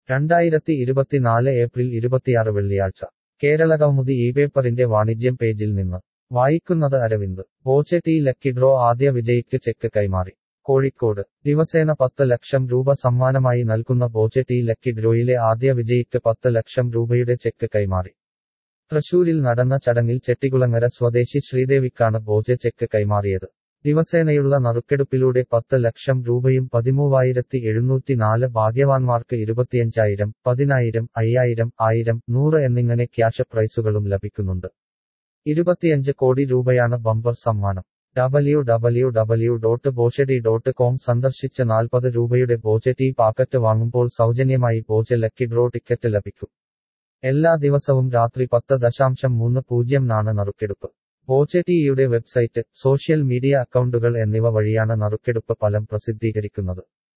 രണ്ടായിരത്തി ഇരുപത്തിനാല് ഏപ്രിൽ ഇരുപത്തിയാറ് വെള്ളിയാഴ്ച കേരള കൗമുദി ഈ പേപ്പറിന്റെ വാണിജ്യം പേജിൽ നിന്ന് വായിക്കുന്നത് Aravind Boche tea lucky draw ആദ്യ വിജയിക്ക് ചെക്ക് കൈമാറി കോഴിക്കോട് ദിവസേന പത്ത് ലക്ഷം രൂപ സമ്മാനമായി നൽകുന്ന ബോച്ചെ ടി ലക്കി ഡ്രോയിലെ ആദ്യ വിജയിക്ക് പത്ത് ലക്ഷം രൂപയുടെ ചെക്ക് കൈമാറി തൃശൂരിൽ നടന്ന ചടങ്ങിൽ ചെട്ടികുളങ്ങര സ്വദേശി ശ്രീദേവിക്കാണ് ബോച്ചെ ചെക്ക് കൈമാറിയത് ദിവസേനയുള്ള നറുക്കെടുപ്പിലൂടെ പത്ത് ലക്ഷം രൂപയും പതിമൂവായിരത്തി എഴുന്നൂറ്റി നാല് ഭാഗ്യവാന്മാർക്ക് ഇരുപത്തിയഞ്ചായിരം പതിനായിരം അയ്യായിരം ആയിരം നൂറ് എന്നിങ്ങനെ ക്യാഷ് പ്രൈസുകളും ലഭിക്കുന്നുണ്ട് ഇരുപത്തിയഞ്ച് കോടി രൂപയാണ് ബമ്പർ സമ്മാനം W W W dot Bochetea dot com സന്ദർശിച്ച് നാൽപ്പത് രൂപയുടെ ബോച്ചെ ടീ പാക്കറ്റ് വാങ്ങുമ്പോൾ സൗജന്യമായി ബോച്ചെ ലക്കി ഡ്രോ ടിക്കറ്റ് ലഭിക്കും എല്ലാ ദിവസവും രാത്രി പത്ത് ദശാംശം മൂന്ന് പൂജ്യം നാണ് നറുക്കെടുപ്പ് ബോച്ചെ ടിയുടെ വെബ്സൈറ്റ് സോഷ്യൽ മീഡിയ അക്കൗണ്ടുകൾ എന്നിവ വഴിയാണ് നറുക്കെടുപ്പ് ഫലം പ്രസിദ്ധീകരിക്കുന്നത്